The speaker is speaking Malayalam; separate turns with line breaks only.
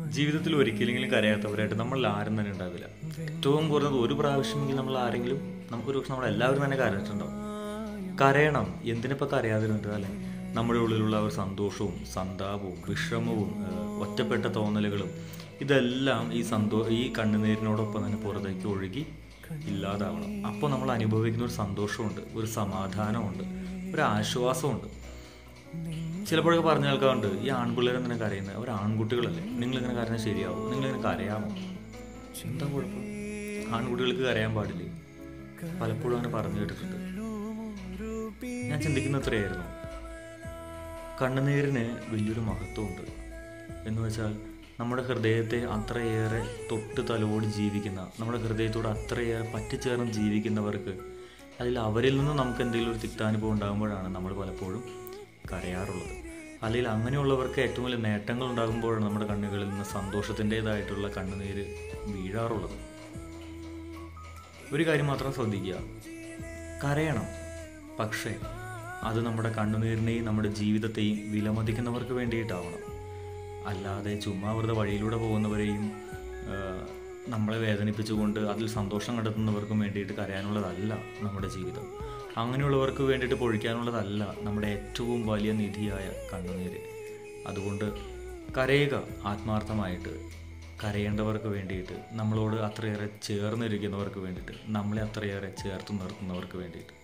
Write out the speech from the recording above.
ജീവിതത്തിൽ ഒരിക്കലെങ്കിലും കരയാത്തവരായിട്ട് നമ്മൾ ആരും തന്നെ ഉണ്ടാവില്ല ഏറ്റവും കുറഞ്ഞത് ഒരു പ്രാവശ്യമെങ്കിലും നമ്മൾ ആരെങ്കിലും നമുക്കൊരു പക്ഷെ നമ്മളെല്ലാവരും തന്നെ കരഞ്ഞിട്ടുണ്ടാവും കരയണം എന്തിനിപ്പോൾ കരയാതിരുന്നിട്ട് അല്ലെ നമ്മുടെ ഉള്ളിലുള്ള ആ ഒരു സന്തോഷവും സന്താപവും വിഷമവും ഏഹ്, ഒറ്റപ്പെട്ട തോന്നലുകളും ഇതെല്ലാം ഈ സന്തോ ഈ കണ്ണുനീരിനോടൊപ്പം തന്നെ പുറത്തേക്ക് ഒഴുകി ഇല്ലാതാവണം അപ്പോൾ നമ്മൾ അനുഭവിക്കുന്ന ഒരു സന്തോഷമുണ്ട് ഒരു സമാധാനമുണ്ട് ഒരു ആശ്വാസമുണ്ട് ചിലപ്പോഴൊക്കെ പറഞ്ഞ കേൾക്കാറുണ്ട് ഈ ആൺപിള്ളേർ എന്തിനാ കരയുന്നത് അവർ ആൺകുട്ടികളല്ലേ നിങ്ങളിങ്ങനെ കരഞ്ഞാൽ ശരിയാവും നിങ്ങളിങ്ങനെ കരയാമോ എന്താ കുഴപ്പം ആൺകുട്ടികൾക്ക് കരയാൻ പാടില്ലേ പലപ്പോഴും അങ്ങനെ പറഞ്ഞു കേട്ടിട്ടുണ്ട് ഞാൻ ചിന്തിക്കുന്ന അത്രയായിരുന്നു കണ്ണുനീരിന് വലിയൊരു മഹത്വമുണ്ട് എന്ന് വെച്ചാൽ നമ്മുടെ ഹൃദയത്തെ അത്രയേറെ തൊട്ട് തലോടി ജീവിക്കുന്ന നമ്മുടെ ഹൃദയത്തോട് അത്രയേറെ പറ്റിച്ചേർന്ന് ജീവിക്കുന്നവർക്ക് അതിൽ അവരിൽ നിന്ന് നമുക്ക് എന്തെങ്കിലും ഒരു തിക്താനുഭവം ഉണ്ടാകുമ്പോഴാണ് നമ്മൾ പലപ്പോഴും കരയാറുള്ളത് അല്ലെങ്കിൽ അങ്ങനെയുള്ളവർക്ക് ഏറ്റവും വലിയ നേട്ടങ്ങൾ ഉണ്ടാകുമ്പോഴാണ് നമ്മുടെ കണ്ണുകളിൽ നിന്ന് സന്തോഷത്തിൻ്റെതായിട്ടുള്ള കണ്ണുനീര് വീഴാറുള്ളത് ഒരു കാര്യം മാത്രം ശ്രദ്ധിക്കുക കരയണം പക്ഷേ അത് നമ്മുടെ കണ്ണുനീരിനെയും നമ്മുടെ ജീവിതത്തെയും വിലമതിക്കുന്നവർക്ക് വേണ്ടിയിട്ടാവണം അല്ലാതെ ചുമ്മാ വെറുതെ വഴിയിലൂടെ പോകുന്നവരെയും ആ, നമ്മളെ വേദനിപ്പിച്ചുകൊണ്ട് അതിൽ സന്തോഷം കണ്ടെത്തുന്നവർക്കും വേണ്ടിയിട്ട് കരയാനുള്ളതല്ല നമ്മുടെ ജീവിതം അങ്ങനെയുള്ളവർക്ക് വേണ്ടിയിട്ട് പൊഴിക്കാനുള്ളതല്ല നമ്മുടെ ഏറ്റവും വലിയ നിധിയായ കണ്ണുനീര് അതുകൊണ്ട് കരയുക ആത്മാർത്ഥമായിട്ട് കരയേണ്ടവർക്ക് വേണ്ടിയിട്ട് നമ്മളോട് അത്രയേറെ ചേർന്നിരിക്കുന്നവർക്ക് വേണ്ടിയിട്ട് നമ്മളെ അത്രയേറെ ചേർത്ത് നിർത്തുന്നവർക്ക് വേണ്ടിയിട്ട്